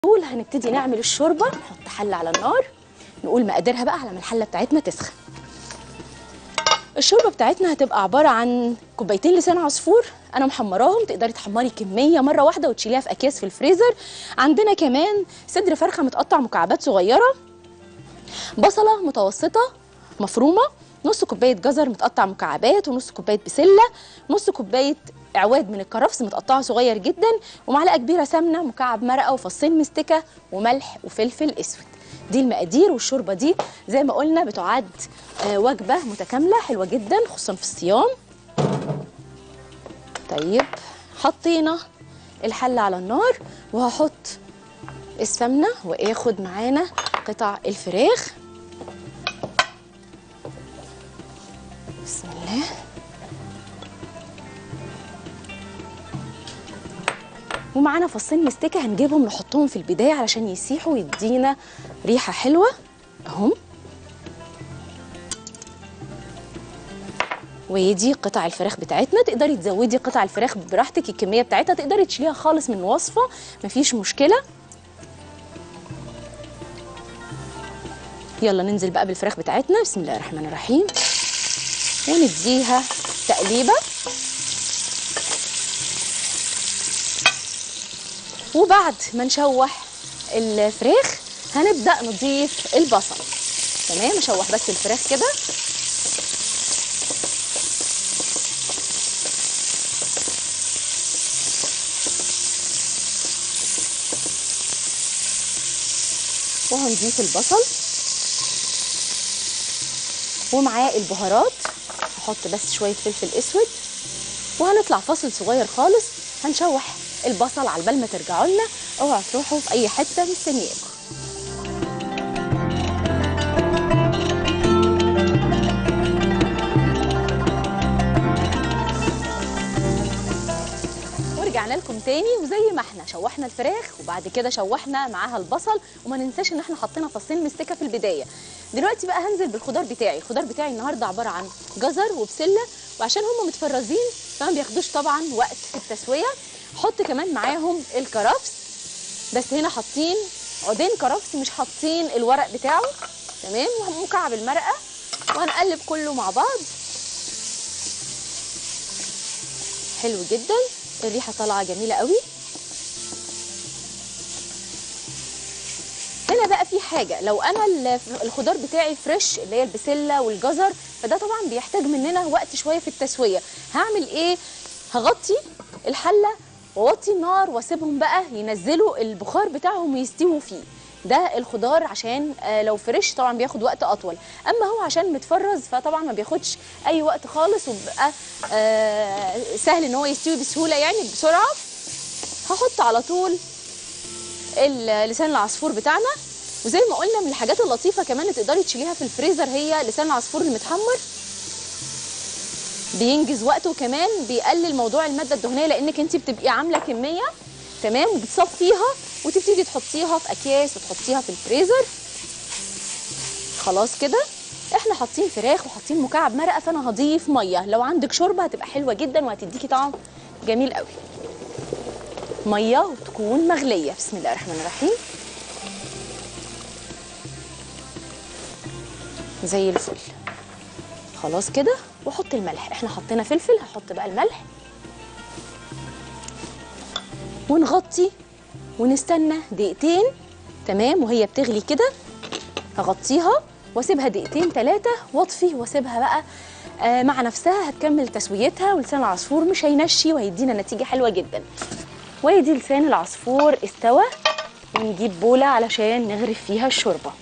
طول هنبتدي نعمل الشوربه نحط حله على النار نقول مقاديرها بقى على ما الحله بتاعتنا تسخن الشوربه بتاعتنا هتبقى عباره عن كوبايتين لسان عصفور انا محمراهم تقدري تحمري كميه مره واحده وتشيليها في اكياس في الفريزر عندنا كمان صدر فرخه متقطع مكعبات صغيره بصله متوسطه مفرومه نص كوبايه جزر متقطع مكعبات ونص كوبايه بسله نص كوبايه اعواد من الكرفس متقطعه صغير جدا ومعلقه كبيره سمنه مكعب مرقه وفصين مستكه وملح وفلفل اسود دي المقادير والشوربه دي زي ما قلنا بتعد آه، وجبه متكامله حلوه جدا خصوصا في الصيام طيب حطينا الحله على النار وهحط السمنه واخد معانا قطع الفراخ بسم الله ومعانا فصين مستكه هنجيبهم نحطهم في البدايه علشان يسيحوا ويدينا ريحه حلوه اهم ودي قطع الفراخ بتاعتنا تقدري تزودي قطع الفراخ براحتك الكميه بتاعتها تقدري تشيليها خالص من الوصفه مفيش مشكله يلا ننزل بقى بالفراخ بتاعتنا بسم الله الرحمن الرحيم ونديها تقليبه وبعد ما نشوح الفراخ هنبدا نضيف البصل تمام اشوح بس الفراخ كده وهنضيف البصل ومعاه البهارات هحط بس شويه فلفل اسود وهنطلع فاصل صغير خالص هنشوح البصل على بال ما ترجعوا لنا اوعوا تروحوا في اي حته مستنياكم ورجعنا لكم تاني وزي ما احنا شوحنا الفراخ وبعد كده شوحنا معاها البصل وما ننساش ان احنا حطينا فصين مستكه في البدايه دلوقتي بقى هنزل بالخضار بتاعي الخضار بتاعي النهارده عباره عن جزر وبسله وعشان هم متفرزين فما بياخدوش طبعا وقت في التسويه حط كمان معاهم الكرفس بس هنا حاطين عودين كرفس مش حاطين الورق بتاعه تمام ومكعب المرقه وهنقلب كله مع بعض حلو جدا الريحه طالعه جميله قوي هنا بقى في حاجه لو انا الف- الخضار بتاعي فريش اللي هي البسله والجزر فده طبعا بيحتاج مننا وقت شويه في التسويه هعمل ايه هغطي الحله واوطي النار واسيبهم بقى ينزلوا البخار بتاعهم ويستووا فيه ده الخضار عشان آه، لو فريش طبعا بياخد وقت اطول اما هو عشان متفرز فطبعا ما بياخدش اي وقت خالص وبيبقى آه، سهل ان هو يستوي بسهوله يعني بسرعه هحط على طول ال- لسان العصفور بتاعنا وزي ما قلنا من الحاجات اللطيفه كمان اللي تقدري تشيليها في الفريزر هي لسان العصفور المتحمر بينجز وقته وكمان بيقلل موضوع الماده الدهنيه لانك انت بتبقي عامله كميه تمام وبتصفيها وتبتدي تحطيها في اكياس وتحطيها في الفريزر خلاص كده احنا حاطين فراخ وحاطين مكعب مرقه فانا هضيف ميه لو عندك شوربه هتبقى حلوه جدا وهتديكي طعم جميل قوي ميه وتكون مغليه بسم الله الرحمن الرحيم زي الفل خلاص كده واحط الملح احنا حطينا فلفل هحط بقى الملح ونغطي ونستنى دقيقتين تمام وهي بتغلي كده هغطيها واسيبها دقيقتين ثلاثه واطفي واسيبها بقى آه مع نفسها هتكمل تسويتها ولسان العصفور مش هينشي وهيدينا نتيجه حلوه جدا وادي لسان العصفور استوى ونجيب بوله علشان نغرف فيها الشوربه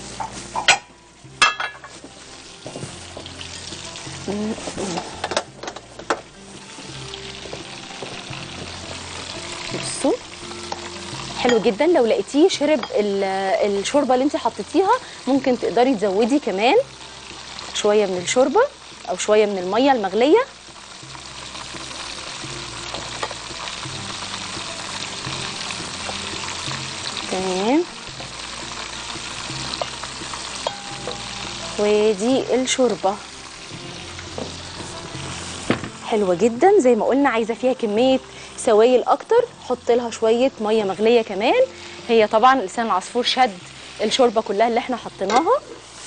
بصوا حلو جدا لو لقيتيه شرب ال- الشوربه اللي انت حطيتيها ممكن تقدري تزودي كمان شويه من الشوربه او شويه من الميه المغليه تمام ودي الشوربه حلوه جدا زي ما قلنا عايزه فيها كميه سوائل اكتر حط لها شويه ميه مغليه كمان هي طبعا لسان العصفور شد الشوربه كلها اللي احنا حطيناها